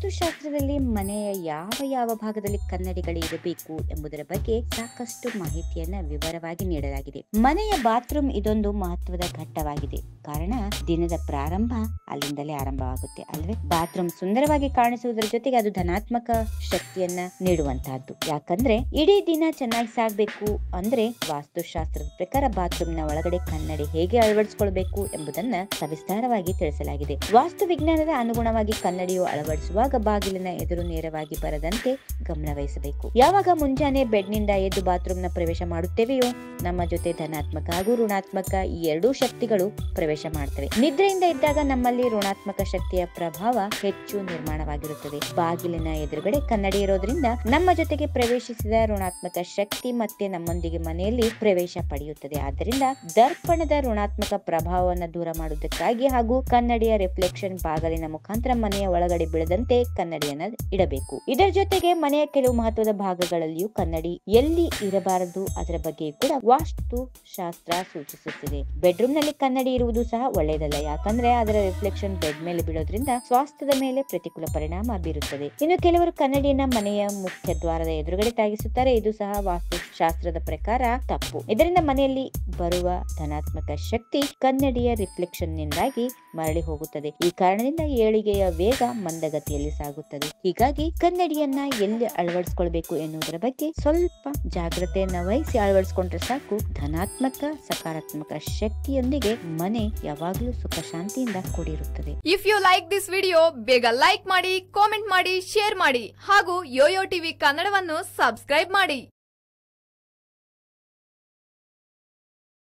ವಾಸ್ತುಶಾಸ್ತ್ರದಲ್ಲಿ ಮನೆಯ ಯಾವ ಯಾವ ಭಾಗದಲ್ಲಿ ಕನ್ನಡಿಗಳು ಇರಬೇಕು ಎಂಬುದರ ಬಗ್ಗೆ ಸಾಕಷ್ಟು ಮಾಹಿತಿಯನ್ನ ವಿವರವಾಗಿ ನೀಡಲಾಗಿದೆ ಮನೆಯ ಬಾತ್ರೂಮ್ ಇದೊಂದು ಮಹತ್ವದ ಘಟ್ಟವಾಗಿದೆ ಕಾರಣ ದಿನದ ಪ್ರಾರಂಭ ಅಲ್ಲಿಂದಲೇ ಆರಂಭವಾಗುತ್ತೆ ಅಲ್ವೇ ಬಾತ್ರೂಮ್ ಸುಂದರವಾಗಿ ಕಾಣಿಸುವುದರ ಜೊತೆಗೆ ಅದು ಧನಾತ್ಮಕ ಶಕ್ತಿಯನ್ನ ನೀಡುವಂತಹದ್ದು ಯಾಕಂದ್ರೆ ಇಡೀ ದಿನ ಚೆನ್ನಾಗಿ ಸಾಗ್ಬೇಕು ಅಂದ್ರೆ ವಾಸ್ತುಶಾಸ್ತ್ರದ ಪ್ರಕಾರ ಬಾತ್ರೂಮ್ ನ ಒಳಗಡೆ ಕನ್ನಡಿ ಹೇಗೆ ಅಳವಡಿಸಿಕೊಳ್ಬೇಕು ಎಂಬುದನ್ನ ಸವಿಸ್ತಾರವಾಗಿ ತಿಳಿಸಲಾಗಿದೆ ವಾಸ್ತು ವಿಜ್ಞಾನದ ಅನುಗುಣವಾಗಿ ಕನ್ನಡಿಯು ಅಳವಡಿಸುವಾಗ ಬಾಗಿಲಿನ ಎದುರು ನೇರವಾಗಿ ಬರದಂತೆ ಗಮನ ವಹಿಸಬೇಕು ಯಾವಾಗ ಮುಂಜಾನೆ ಬೆಡ್ ನಿಂದ ಎದ್ದು ಬಾತ್ರೂಮ್ ನ ಪ್ರವೇಶ ಮಾಡುತ್ತೇವೆಯೋ ನಮ್ಮ ಜೊತೆ ಧನಾತ್ಮಕ ಹಾಗೂ ಋಣಾತ್ಮಕ ಈ ಎರಡೂ ಶಕ್ತಿಗಳು ಪ್ರವೇಶ ಮಾಡ್ತವೆ ನಿದ್ರೆಯಿಂದ ಇದ್ದಾಗ ನಮ್ಮಲ್ಲಿ ಋಣಾತ್ಮಕ ಶಕ್ತಿಯ ಪ್ರಭಾವ ಹೆಚ್ಚು ನಿರ್ಮಾಣವಾಗಿರುತ್ತದೆ ಬಾಗಿಲಿನ ಎದುರುಗಡೆ ಕನ್ನಡಿ ಇರೋದ್ರಿಂದ ನಮ್ಮ ಜೊತೆಗೆ ಪ್ರವೇಶಿಸಿದ ಋಣಾತ್ಮಕ ಶಕ್ತಿ ಮತ್ತೆ ನಮ್ಮೊಂದಿಗೆ ಮನೆಯಲ್ಲಿ ಪ್ರವೇಶ ಪಡೆಯುತ್ತದೆ ಆದ್ದರಿಂದ ದರ್ಪಣದ ಋಣಾತ್ಮಕ ಪ್ರಭಾವವನ್ನು ದೂರ ಮಾಡುವುದಕ್ಕಾಗಿ ಹಾಗೂ ಕನ್ನಡಿಯ ರಿಫ್ಲೆಕ್ಷನ್ ಬಾಗಿಲಿನ ಮುಖಾಂತರ ಮನೆಯ ಒಳಗಡೆ ಬೀಳದಂತೆ ಕನ್ನಡಿಯನ್ನ ಇಡಬೇಕು ಇದರ ಜೊತೆಗೆ ಮನೆಯ ಕೆಲವು ಮಹತ್ವದ ಭಾಗಗಳಲ್ಲಿಯೂ ಕನ್ನಡಿ ಎಲ್ಲಿ ಇರಬಾರದು ಅದರ ಬಗ್ಗೆ ಕೂಡ ವಾಸ್ತು ಶಾಸ್ತ್ರ ಸೂಚಿಸುತ್ತಿದೆ ಬೆಡ್ರೂಮ್ ನಲ್ಲಿ ಕನ್ನಡಿ ಇರುವುದು ಸಹ ಒಳ್ಳೆಯದಲ್ಲ ಯಾಕಂದ್ರೆ ಅದರ ರಿಫ್ಲೆಕ್ಷನ್ ಬೆಡ್ ಮೇಲೆ ಬೀಳೋದ್ರಿಂದ ಸ್ವಾಸ್ಥ್ಯದ ಮೇಲೆ ಪ್ರತಿಕೂಲ ಪರಿಣಾಮ ಬೀರುತ್ತದೆ ಇನ್ನು ಕೆಲವರು ಕನ್ನಡಿಯನ್ನ ಮನೆಯ ಮುಖ್ಯ ದ್ವಾರದ ಎದುರುಗಡೆ ತಾಗಿಸುತ್ತಾರೆ ಇದು ಸಹ ವಾಸ್ತು ಶಾಸ್ತ್ರದ ಪ್ರಕಾರ ತಪ್ಪು ಇದರಿಂದ ಮನೆಯಲ್ಲಿ ಬರುವ ಧನಾತ್ಮಕ ಶಕ್ತಿ ಕನ್ನಡಿಯ ರಿಫ್ಲೆಕ್ಷನ್ ನಿಂದಾಗಿ ಮರಳಿ ಹೋಗುತ್ತದೆ ಈ ಕಾರಣದಿಂದ ಏಳಿಗೆಯ ವೇಗ ಮಂದಗತಿಯಲ್ಲಿ ಸಾಗುತ್ತದೆ ಹೀಗಾಗಿ ಕನ್ನಡಿಯನ್ನ ಎಲ್ಲಿ ಅಳವಡಿಸಿಕೊಳ್ಬೇಕು ಎನ್ನುವುದರ ಬಗ್ಗೆ ಸ್ವಲ್ಪ ಜಾಗ್ರತೆಯನ್ನ ವಹಿಸಿ ಅಳವಡಿಸಿಕೊಂಡ್ರೆ ಸಾಕು ಧನಾತ್ಮಕ ಸಕಾರಾತ್ಮಕ ಶಕ್ತಿಯೊಂದಿಗೆ ಮನೆ ಯಾವಾಗಲೂ ಸುಖ ಶಾಂತಿಯಿಂದ ಕೂಡಿರುತ್ತದೆ if you like this video ಬೇಗ ಲೈಕ್ ಮಾಡಿ ಕಾಮೆಂಟ್ ಮಾಡಿ ಶೇರ್ ಮಾಡಿ ಹಾಗೂ ಯೋಯೋ ಟಿವಿ ಕನ್ನಡವನ್ನು ಸಬ್ಸ್ಕ್ರೈಬ್ ಮಾಡಿ